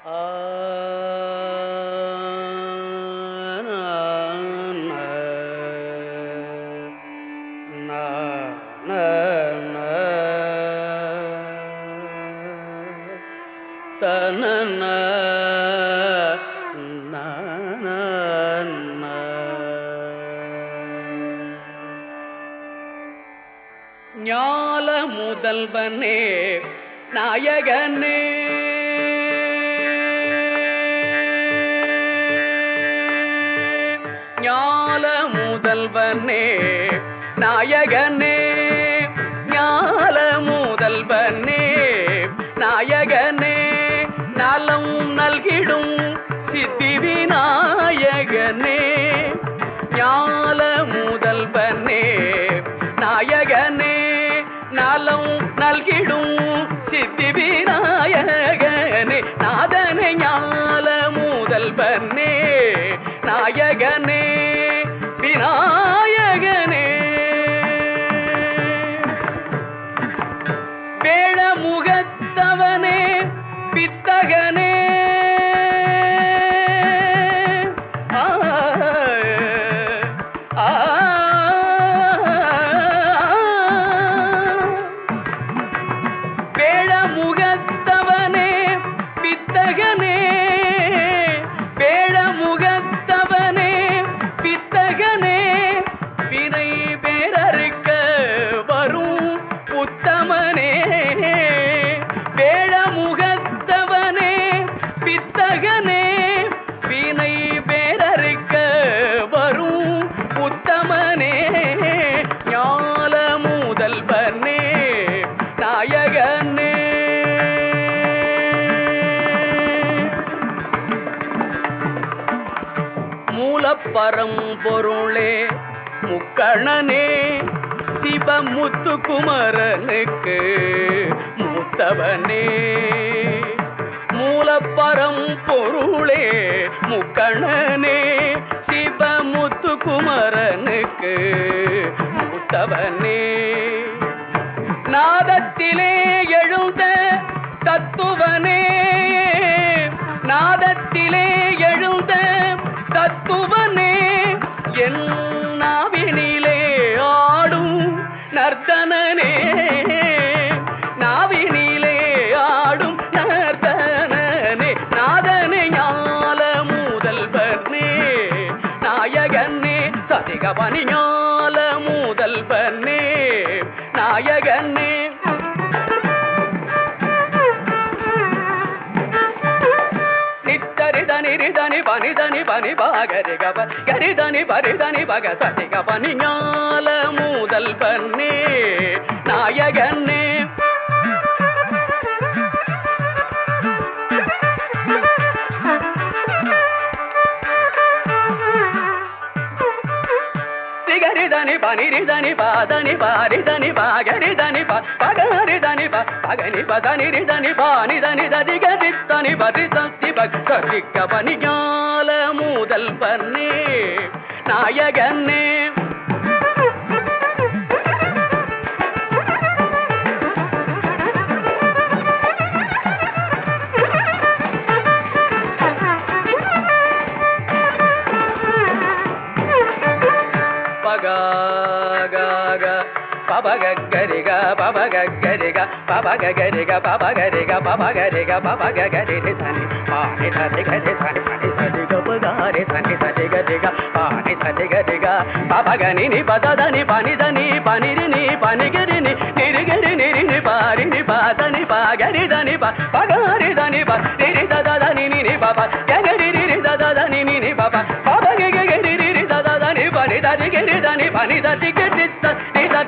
ஞால முதல்வனே நாயகனே ஞால முதல்வனே நாயகனே ஞால முதல்வனே நாயகனே நலம் நல்கிடும் சித்தி விநாயகனே ஞால முதல்வனே நாயகனே நலம் நல்கிடும் சித்தி விநாயகனே நாதனே ஞால முதல்வனே நாயகனே விநாயகனே வேழமுகத்தவனே பித்தகனே ஆ, ஆ, வேழமுகத்தவனே பித்தகனே வேழமுகத்தவனே பித்தகனே வினை பேரறுக்க வரும் உத்தமனே வேழமுகத்தவனே பித்தகனே வினை பேரறுக்க வரும் உத்தமனே ஞால முதல்வனே நாயகனே மூலப்பரம்பொருளே முக்கணனே சிவமுத்து குமரனுக்கு மூத்தவனே மூலப்பரம் பொருளே முக்கணனே சிவமுத்து குமரனுக்கு மூத்தவனே நாதத்திலே எழுந்த தத்துவனே நாதத்திலே எழுந்த தத்துவனே என் நாவினிலே ஆடும் நர்த்தனனே நாவினிலே ஆடும் நர்த்தனனே நாதனே ஞால முதல்வனே நாயகனே சதிகபனி ஞால முதல்வனே நாயகனே நித்தரிதனி ரிதனி பனிதனி பனி பாகரி கப கரிதனி பரிதனி பக சதிக பனி ஞால மூதல் பன்னே நாயகனே సిగరిదని పనిరిదని పాదని పారిదని పాగరిదని పగరిదని పగని పదని రిదని పానిదని దదిగరిత్తని పది సస్తి భక్తిక పని ஞால மூதல் பன்னே நாயகன்னே பகாக பபகரிக பபகரிக பபகரிக பபகரிக பபகரிக பபகரி தனி பானி சதி கரி தனி பனி சதி கபகாரி தனி சதி கரிக பானி சதி கரிக பபகனி நி பததனி பனி தனி பனிரி நீ பனிகிரி நீ நிரிகிரி நிரி நி பாரி நி பாதனி பாகரி தனி ப பகாரி தனி ப நிரி ததனி நி பப கரி ரி ததனி நி பப பபகரி ரி ததனி பனி ததி கரி தனி பனி ததி கரி த